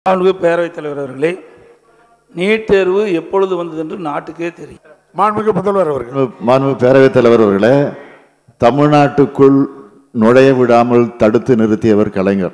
மாண்புமிகு பேரவைத் தலைவர் அவர்களே நீட் தேர்வு எப்பொழுது வந்தது என்று நாட்டுக்கே தெரியும் மாண்புமிகு முதல்வர் அவர்கள் மாண்பு பேரவைத் தலைவர் அவர்களே தமிழ்நாட்டுக்குள் நுழைய விடாமல் தடுத்து நிறுத்தியவர் கலைஞர்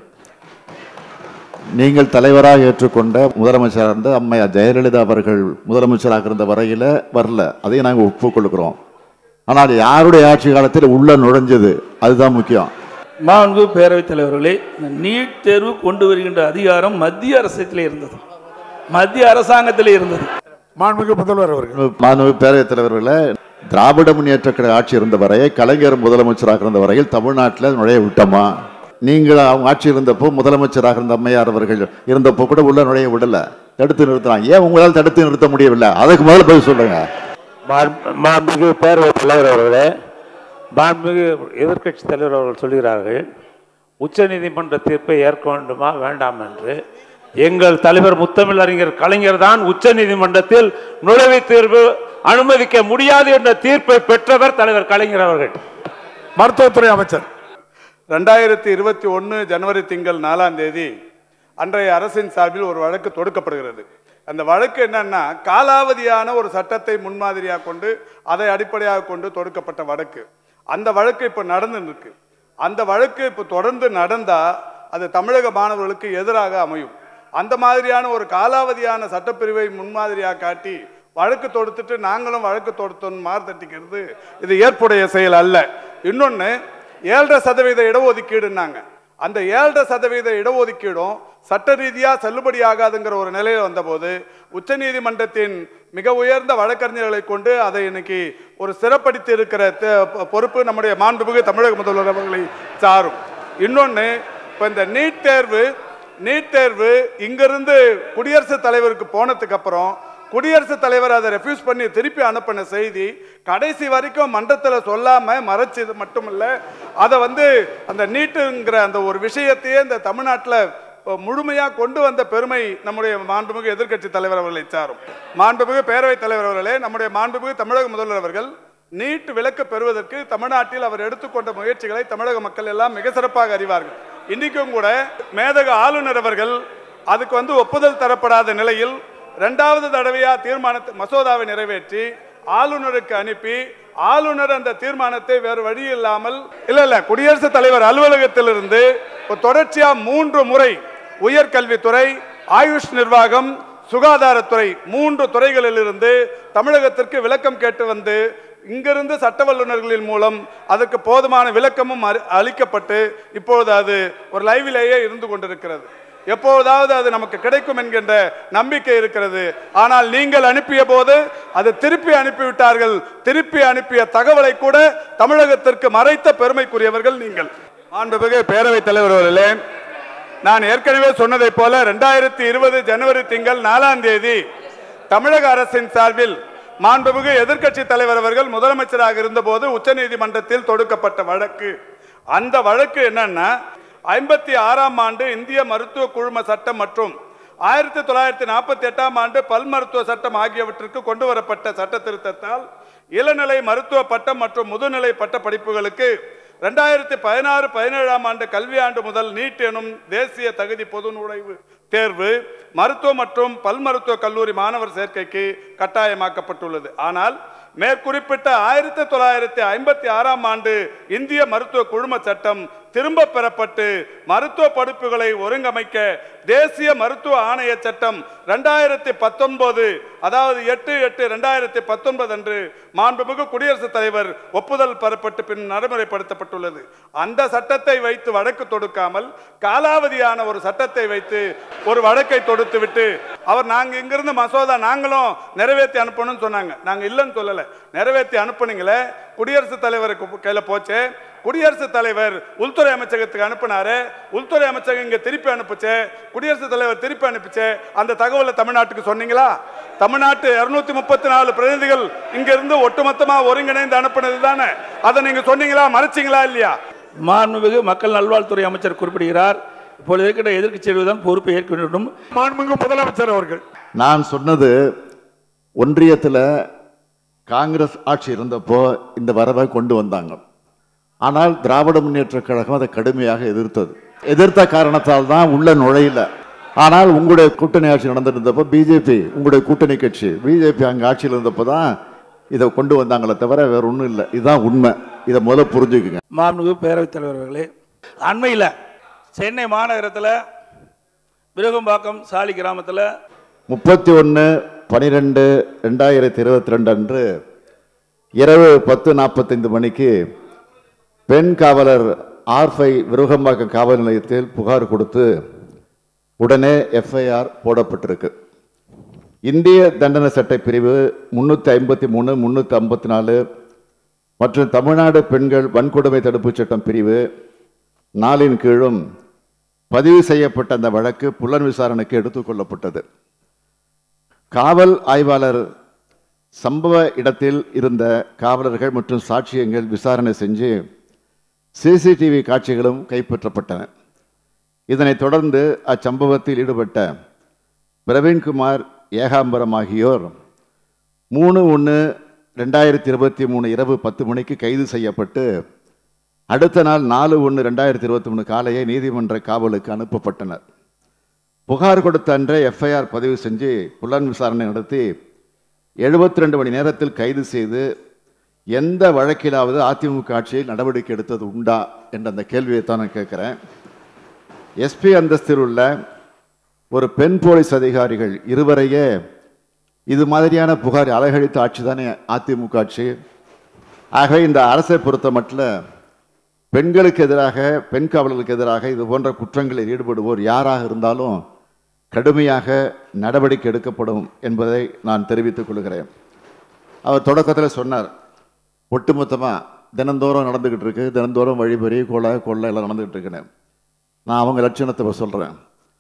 நீங்கள் தலைவராக ஏற்றுக்கொண்ட முதலமைச்சராக இருந்த அம்மையா ஜெயலலிதா அவர்கள் முதலமைச்சராக இருந்த வரையில வரல அதையும் நாங்கள் ஒப்புக்கொள்கிறோம் ஆனால் யாருடைய ஆட்சி காலத்தில் உள்ள நுழைஞ்சது அதுதான் முக்கியம் மாண்புமிகு பேரவைத் தலைவர்களே இந்த நீட் தேர்வு கொண்டு வருகின்ற அதிகாரம் மத்திய அரசத்திலே இருந்தது மத்திய அரசாங்கத்திலே இருந்தது மாண்புமிகு முதல்வர் அவர்கள் மாண்பு பேரவைத் தலைவர்களே திராவிட முன்னேற்ற கழக ஆட்சி இருந்த வரை கலைஞர் முதலமைச்சராக இருந்த வரையில் தமிழ்நாட்டில் நுழைய விட்டோமா நீங்கள் அவங்க ஆட்சி இருந்தப்போ முதலமைச்சராக இருந்த அம்மையார் அவர்கள் இருந்தப்போ கூட உள்ள நுழைய விடல தடுத்து நிறுத்தினாங்க ஏன் உங்களால் தடுத்து நிறுத்த முடியவில்லை அதுக்கு முதல்ல பதில் சொல்லுங்க மாண்பு- மாண்புமிகு பேரவைத் தலைவர் அவர்களே மாண்புமிகு எதிர்க்கட்சி தலைவர் அவர்கள் சொல்கிறார்கள் உச்சநீதிமன்ற தீர்ப்பை ஏற்க வேண்டுமா வேண்டாம் என்று எங்கள் தலைவர் முத்தமிழ் அறிஞர் கலைஞர் தான் உச்சநீதிமன்றத்தில் நுழைவுத் தேர்வு அனுமதிக்க முடியாது என்ற தீர்ப்பை பெற்றவர் தலைவர் கலைஞர் அவர்கள் மருத்துவத்துறை அமைச்சர் ரெண்டாயிரத்தி இருபத்தி ஒன்று ஜனவரி திங்கள் நாலாம் தேதி அன்றைய அரசின் சார்பில் ஒரு வழக்கு தொடுக்கப்படுகிறது அந்த வழக்கு என்னன்னா காலாவதியான ஒரு சட்டத்தை முன்மாதிரியாக கொண்டு அதை அடிப்படையாக கொண்டு தொடுக்கப்பட்ட வழக்கு அந்த வழக்கு இப்போ நடந்துன்னு இருக்கு அந்த வழக்கு இப்போ தொடர்ந்து நடந்தா அது தமிழக மாணவர்களுக்கு எதிராக அமையும் அந்த மாதிரியான ஒரு காலாவதியான சட்டப்பிரிவை முன்மாதிரியாக காட்டி வழக்கு தொடுத்துட்டு நாங்களும் வழக்கு தொடுத்தோம் மார்த்தட்டிக்கிறது இது ஏற்புடைய செயல் அல்ல இன்னொன்று ஏழரை சதவீத இடஒதுக்கீடுன்னாங்க அந்த ஏழரை சதவீத இடஒதுக்கீடும் சட்ட ரீதியாக செல்லுபடியாகாதுங்கிற ஒரு நிலையில் வந்தபோது உச்சநீதிமன்றத்தின் மிக உயர்ந்த வழக்கறிஞர்களை கொண்டு அதை இன்னைக்கு ஒரு சிறப்படுத்தி இருக்கிற தே- பொறுப்பு நம்முடைய மாண்புமிகு தமிழக முதல்வர் அவர்களை சாரும் இன்னொன்று இப்போ இந்த நீட் தேர்வு நீட் தேர்வு இங்கிருந்து குடியரசுத் தலைவருக்கு போனதுக்கு அப்புறம் குடியரசுத் தலைவர் அதை ரெஃப்யூஸ் பண்ணி திருப்பி அனுப்பின செய்தி கடைசி வரைக்கும் மன்றத்தில் சொல்லாம மறைச்சது மட்டுமல்ல அதை வந்து அந்த நீட்டுங்கிற அந்த ஒரு விஷயத்தையே இந்த தமிழ்நாட்டில் முழுமையாக கொண்டு வந்த பெருமை நம்முடைய மாண்புமிகு எதிர்க்கட்சி தலைவர் அவர்களை சாரும் மாண்புமிகு பேரவைத் தலைவர் அவர்களே நம்முடைய மாண்புமிகு தமிழக முதல்வர் அவர்கள் நீட் விலக்கு பெறுவதற்கு தமிழ்நாட்டில் அவர் எடுத்துக்கொண்ட முயற்சிகளை தமிழக மக்கள் எல்லாம் மிக சிறப்பாக அறிவார்கள் இன்றைக்கும் கூட மேதக ஆளுநர் அவர்கள் அதுக்கு வந்து ஒப்புதல் தரப்படாத நிலையில் இரண்டாவது தடவையா தீர்மானத்தை மசோதாவை நிறைவேற்றி ஆளுநருக்கு அனுப்பி ஆளுநர் அந்த தீர்மானத்தை வேறு வழி இல்லாமல் இல்ல இல்ல குடியரசுத் தலைவர் அலுவலகத்திலிருந்து இப்போ தொடர்ச்சியா மூன்று முறை உயர்கல்வித்துறை ஆயுஷ் நிர்வாகம் சுகாதாரத்துறை மூன்று துறைகளிலிருந்து தமிழகத்திற்கு விளக்கம் கேட்டு வந்து இங்கிருந்து சட்ட வல்லுநர்களின் மூலம் அதற்கு போதுமான விளக்கமும் அறி- அளிக்கப்பட்டு இப்பொழுது அது ஒரு லைவிலேயே இருந்து கொண்டிருக்கிறது எப்பொழுதாவது அது நமக்கு கிடைக்கும் என்கின்ற நம்பிக்கை இருக்கிறது ஆனால் நீங்கள் அனுப்பிய போது அது திருப்பி அனுப்பிவிட்டார்கள் திருப்பி அனுப்பிய தகவலை கூட தமிழகத்திற்கு மறைத்த பெருமைக்குரியவர்கள் நீங்கள் மாண்புமிகு பேரவைத் தலைவர் அவர்களே நான் ஏற்கனவே சொன்னதைப் போல ரெண்டாயிரத்தி இருபது ஜனவரி திங்கள் நாலாம் தேதி தமிழக அரசின் சார்பில் மாண்புமிகு எதிர்க்கட்சி தலைவர் அவர்கள் முதலமைச்சராக இருந்தபோது உச்சநீதிமன்றத்தில் தொடுக்கப்பட்ட வழக்கு அந்த வழக்கு என்னன்னா ஐம்பத்தி ஆறாம் ஆண்டு இந்திய மருத்துவ குழும சட்டம் மற்றும் ஆயிரத்தி தொள்ளாயிரத்தி நாற்பத்தி எட்டாம் ஆண்டு பல் மருத்துவ சட்டம் ஆகியவற்றிற்கு கொண்டு வரப்பட்ட சட்ட திருத்தத்தால் இளநிலை மருத்துவ பட்டம் மற்றும் முதுநிலை பட்ட படிப்புகளுக்கு ரெண்டாயிரத்தி பதினாறு பதினேழாம் ஆண்டு கல்வியாண்டு முதல் நீட் எனும் தேசிய தகுதி பொது நுழைவு தேர்வு மருத்துவ மற்றும் பல் மருத்துவ கல்லூரி மாணவர் சேர்க்கைக்கு கட்டாயமாக்கப்பட்டுள்ளது ஆனால் மேற்குறிப்பிட்ட ஆயிரத்தி தொள்ளாயிரத்தி ஐம்பத்தி ஆறாம் ஆண்டு இந்திய மருத்துவ குழும சட்டம் திரும்ப பெறப்பட்டு மருத்துவ படிப்புகளை ஒருங்கமைக்க தேசிய மருத்துவ ஆணைய சட்டம் ரெண்டாயிரத்தி பத்தொன்பது அதாவது எட்டு எட்டு ரெண்டாயிரத்தி பத்தொன்பது அன்று மாண்புமிகு குடியரசுத் தலைவர் ஒப்புதல் பெறப்பட்டு பின் நடைமுறைப்படுத்தப்பட்டுள்ளது அந்த சட்டத்தை வைத்து வழக்கு தொடுக்காமல் காலாவதியான ஒரு சட்டத்தை வைத்து ஒரு வழக்கை தொடுத்துவிட்டு அவர் நாங்க இங்கிருந்து மசோதா நாங்களும் நிறைவேற்றி அனுப்பணும்னு சொன்னாங்க நாங்க இல்லைன்னு சொல்லல நிறைவேற்றி அனுப்புனீங்களே குடியரசுத் தலைவருக்கு கையில போச்சு குடியரசுத் தலைவர் உள்துறை அமைச்சகத்துக்கு அனுப்புனாரு உள்துறை அமைச்சகம் இங்க திருப்பி அனுப்புச்சு குடியரசுத் தலைவர் திருப்பி அனுப்பிச்சு அந்த தகவலை தமிழ்நாட்டுக்கு சொன்னீங்களா தமிழ்நாட்டு இருநூத்தி முப்பத்தி நாலு பிரதிநிதிகள் இங்க இருந்து ஒட்டுமொத்தமா ஒருங்கிணைந்து அனுப்புனது தானே அதை நீங்க சொன்னீங்களா மறைச்சிங்களா இல்லையா மாண்புமிகு மக்கள் நல்வாழ்வுத்துறை அமைச்சர் குறிப்பிடுகிறார் இப்பொழுது இருக்கின்ற எதிர்க்கட்சிகள் தான் பொறுப்பை ஏற்க வேண்டும் மாண்புமிகு முதலமைச்சர் அவர்கள் நான் சொன்னது ஒன்றியத்தில் காங்கிரஸ் ஆட்சி இருந்தப்போ இந்த வரவை கொண்டு வந்தாங்க ஆனால் திராவிட முன்னேற்ற கழகம் அதை கடுமையாக எதிர்த்தது எதிர்த்த காரணத்தால் தான் உள்ள நுழையல ஆனால் உங்களுடைய கூட்டணி ஆட்சி நடந்துட்டு இருந்தப்போ பிஜேபி உங்களுடைய கூட்டணி கட்சி பிஜேபி அங்கே ஆட்சியில் இருந்தப்போ தான் இதை கொண்டு வந்தாங்களே தவிர வேற ஒன்றும் இல்லை இதுதான் உண்மை இதை முதல்ல புரிஞ்சுக்குங்க மாண்புமிகு பேரவைத் தலைவர் அவர்களே அண்மையில் சென்னை மாநகரத்தில் விருகம்பாக்கம் சாலி கிராமத்தில் முப்பத்தி ஒன்று பனிரெண்டு ரெண்டாயிரத்தி இருபத்தி ரெண்டு அன்று இரவு பத்து நாற்பத்தைந்து மணிக்கு பெண் காவலர் ஆர்ஃபை விருகம்பாக்கம் காவல் நிலையத்தில் புகார் கொடுத்து உடனே எஃப்ஐஆர் போடப்பட்டிருக்கு இந்திய தண்டனை சட்ட பிரிவு முன்னூற்றி ஐம்பத்தி மூணு முன்னூற்றி ஐம்பத்தி நாலு மற்றும் தமிழ்நாடு பெண்கள் வன்கொடுமை தடுப்புச் சட்டம் பிரிவு நாலின் கீழும் பதிவு செய்யப்பட்ட அந்த வழக்கு புலன் விசாரணைக்கு எடுத்துக்கொள்ளப்பட்டது காவல் ஆய்வாளர் சம்பவ இடத்தில் இருந்த காவலர்கள் மற்றும் சாட்சியங்கள் விசாரணை செஞ்சு சிசிடிவி காட்சிகளும் கைப்பற்றப்பட்டன இதனைத் தொடர்ந்து அச்சம்பவத்தில் ஈடுபட்ட பிரவீன்குமார் ஏகாம்பரம் ஆகியோர் மூணு ஒன்று ரெண்டாயிரத்தி இருபத்தி மூணு இரவு பத்து மணிக்கு கைது செய்யப்பட்டு அடுத்த நாள் நாலு ஒன்று ரெண்டாயிரத்தி இருபத்தி மூணு காலையே நீதிமன்ற காவலுக்கு அனுப்பப்பட்டனர் புகார் கொடுத்த அன்றே எஃப்ஐஆர் பதிவு செஞ்சு புலன் விசாரணை நடத்தி எழுபத்தி ரெண்டு மணி நேரத்தில் கைது செய்து எந்த வழக்கிலாவது அதிமுக ஆட்சியில் நடவடிக்கை எடுத்தது உண்டா என்ற அந்த கேள்வியை தான் நான் கேட்குறேன் எஸ்பி அந்தஸ்தில் உள்ள ஒரு பெண் போலீஸ் அதிகாரிகள் இருவரையே இது மாதிரியான புகார் அலைகழித்த ஆட்சி தானே அதிமுக ஆட்சி ஆகவே இந்த அரசை பொறுத்த மட்டும் பெண்களுக்கு எதிராக பெண் காவலர்களுக்கு எதிராக இது போன்ற குற்றங்களில் ஈடுபடுவோர் யாராக இருந்தாலும் கடுமையாக நடவடிக்கை எடுக்கப்படும் என்பதை நான் தெரிவித்துக் கொள்கிறேன் அவர் தொடக்கத்தில் சொன்னார் ஒட்டுமொத்தமாக தினந்தோறும் நடந்துக்கிட்டு இருக்கு தினந்தோறும் வழிபறி கொலை கொள்ளை எல்லாம் நடந்துக்கிட்டு இருக்குன்னு நான் அவங்க லட்சணத்தை சொல்கிறேன்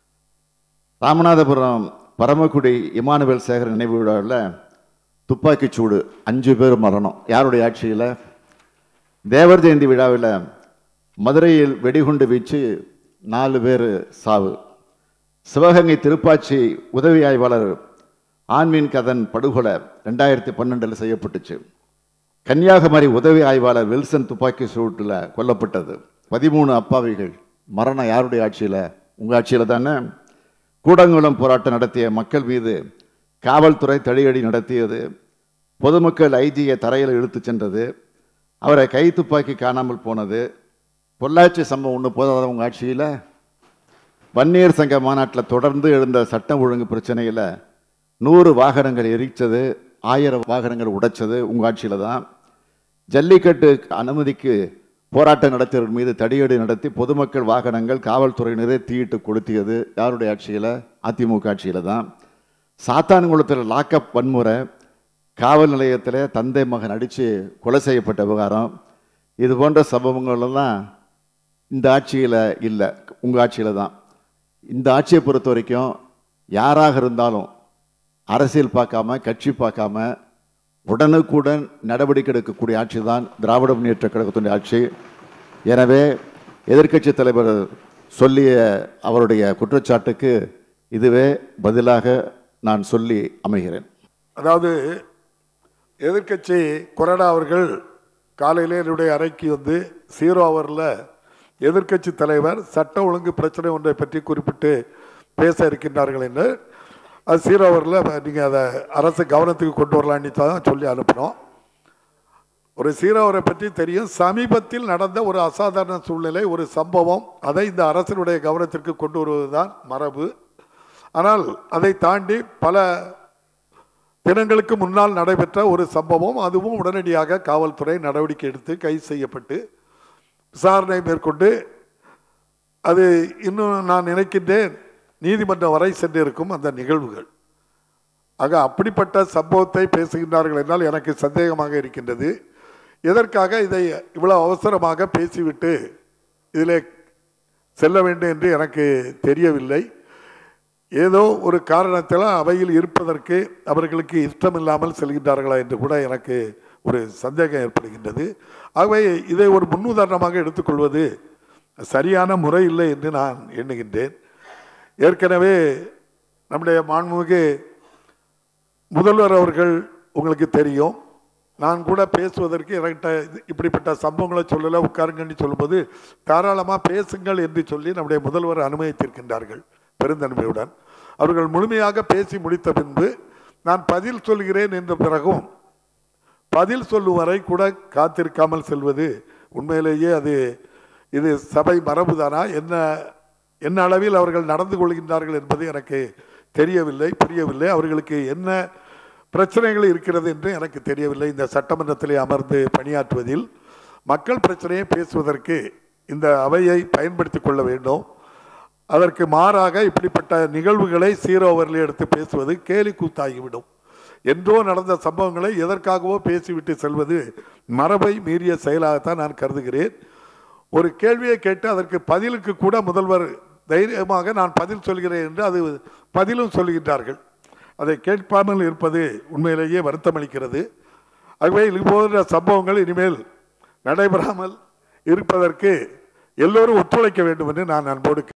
ராமநாதபுரம் பரமக்குடி இமானுவேல் சேகர் நினைவு விழாவில் துப்பாக்கிச் சூடு அஞ்சு பேர் மரணம் யாருடைய ஆட்சியில் தேவர் ஜெயந்தி விழாவில் மதுரையில் வெடிகுண்டு வீச்சு நாலு பேர் சாவு சிவகங்கை திருப்பாச்சி உதவி ஆய்வாளர் ஆன்மீன் கதன் படுகொலை ரெண்டாயிரத்தி பன்னெண்டில் செய்யப்பட்டுச்சு கன்னியாகுமரி உதவி ஆய்வாளர் வில்சன் துப்பாக்கி சூட்டில் கொல்லப்பட்டது பதிமூணு அப்பாவிகள் மரணம் யாருடைய ஆட்சியில் உங்கள் ஆட்சியில் தானே கூடங்குளம் போராட்டம் நடத்திய மக்கள் மீது காவல்துறை தடியடி நடத்தியது பொதுமக்கள் ஐஜியை தரையில் இழுத்துச் சென்றது அவரை கை துப்பாக்கி காணாமல் போனது பொள்ளாச்சி சம்பவம் ஒன்று போதாத உங்கள் ஆட்சியில் வன்னியர் சங்க மாநாட்டில் தொடர்ந்து எழுந்த சட்டம் ஒழுங்கு பிரச்சனையில் நூறு வாகனங்கள் எரிச்சது ஆயிரம் வாகனங்கள் உடைச்சது உங்கள் ஆட்சியில் தான் ஜல்லிக்கட்டு அனுமதிக்கு போராட்டம் நடத்தியவர்கள் மீது தடியடி நடத்தி பொதுமக்கள் வாகனங்கள் காவல்துறையினரே தீயிட்டு கொளுத்தியது யாருடைய ஆட்சியில் அதிமுக ஆட்சியில் தான் சாத்தான்குளத்தில் லாக்அப் வன்முறை காவல் நிலையத்தில் தந்தை மகன் அடித்து கொலை செய்யப்பட்ட விவகாரம் இது போன்ற சம்பவங்கள் எல்லாம் இந்த ஆட்சியில் இல்லை உங்கள் ஆட்சியில் தான் இந்த ஆட்சியை பொறுத்த வரைக்கும் யாராக இருந்தாலும் அரசியல் பார்க்காம கட்சி பார்க்காம உடனுக்குடன் நடவடிக்கை எடுக்கக்கூடிய ஆட்சி தான் திராவிட முன்னேற்ற கழகத்தினுடைய ஆட்சி எனவே எதிர்க்கட்சி தலைவர் சொல்லிய அவருடைய குற்றச்சாட்டுக்கு இதுவே பதிலாக நான் சொல்லி அமைகிறேன் அதாவது எதிர்க்கட்சி கொறடா அவர்கள் காலையிலே என்னுடைய அறைக்கு வந்து சீரோ அவரில் எதிர்க்கட்சி தலைவர் சட்ட ஒழுங்கு பிரச்சனை ஒன்றை பற்றி குறிப்பிட்டு பேச இருக்கின்றார்கள் என்று அது சீரோ அவரில் நீங்கள் அதை அரசு கவனத்துக்கு கொண்டு வரலான்னு தான் சொல்லி அனுப்பினோம் ஒரு சீரோவரை பற்றி தெரியும் சமீபத்தில் நடந்த ஒரு அசாதாரண சூழ்நிலை ஒரு சம்பவம் அதை இந்த அரசினுடைய கவனத்திற்கு கொண்டு வருவதுதான் மரபு ஆனால் அதை தாண்டி பல தினங்களுக்கு முன்னால் நடைபெற்ற ஒரு சம்பவம் அதுவும் உடனடியாக காவல்துறை நடவடிக்கை எடுத்து கைது செய்யப்பட்டு விசாரணை மேற்கொண்டு அது இன்னும் நான் நினைக்கின்றேன் நீதிமன்றம் வரை சென்றிருக்கும் அந்த நிகழ்வுகள் ஆக அப்படிப்பட்ட சம்பவத்தை பேசுகின்றார்கள் என்றால் எனக்கு சந்தேகமாக இருக்கின்றது எதற்காக இதை இவ்வளவு அவசரமாக பேசிவிட்டு இதில் செல்ல வேண்டும் என்று எனக்கு தெரியவில்லை ஏதோ ஒரு காரணத்தில் அவையில் இருப்பதற்கு அவர்களுக்கு இஷ்டமில்லாமல் செல்கின்றார்களா என்று கூட எனக்கு ஒரு சந்தேகம் ஏற்படுகின்றது ஆகவே இதை ஒரு முன்னுதாரணமாக எடுத்துக்கொள்வது சரியான முறை இல்லை என்று நான் எண்ணுகின்றேன் ஏற்கனவே நம்முடைய மாண்புமிகு முதல்வர் அவர்கள் உங்களுக்கு தெரியும் நான் கூட பேசுவதற்கு என்கிட்ட இது- இப்படிப்பட்ட சம்பவங்களை சொல்லலை உட்காருங்கன்னு சொல்லும்போது தாராளமாக பேசுங்கள் என்று சொல்லி நம்முடைய முதல்வர் அனுமதித்திருக்கின்றார்கள் பெருந்தன்மையுடன் அவர்கள் முழுமையாக பேசி முடித்த பின்பு நான் பதில் சொல்கிறேன் என்ற பிறகும் பதில் சொல்லும் வரை கூட காத்திருக்காமல் செல்வது உண்மையிலேயே அது இது சபை மரபுதானா என்ன என்ன அளவில் அவர்கள் நடந்து கொள்கின்றார்கள் என்பது எனக்கு தெரியவில்லை புரியவில்லை அவர்களுக்கு என்ன பிரச்சனைகள் இருக்கிறது என்று எனக்கு தெரியவில்லை இந்த சட்டமன்றத்திலே அமர்ந்து பணியாற்றுவதில் மக்கள் பிரச்சனையை பேசுவதற்கு இந்த அவையை பயன்படுத்தி கொள்ள வேண்டும் அதற்கு மாறாக இப்படிப்பட்ட நிகழ்வுகளை சீரோவரில் எடுத்து பேசுவது கேலி கூத்தாகிவிடும் என்றோ நடந்த சம்பவங்களை எதற்காகவோ பேசிவிட்டு செல்வது மரபை மீறிய செயலாகத்தான் நான் கருதுகிறேன் ஒரு கேள்வியை கேட்டு அதற்கு பதிலுக்கு கூட முதல்வர் தைரியமாக நான் பதில் சொல்கிறேன் என்று அது பதிலும் சொல்கின்றார்கள் அதை கேட்பாமல் இருப்பது உண்மையிலேயே வருத்தமளிக்கிறது ஆகவே இது போன்ற சம்பவங்கள் இனிமேல் நடைபெறாமல் இருப்பதற்கு எல்லோரும் ஒத்துழைக்க வேண்டும் என்று நான் அன்போடு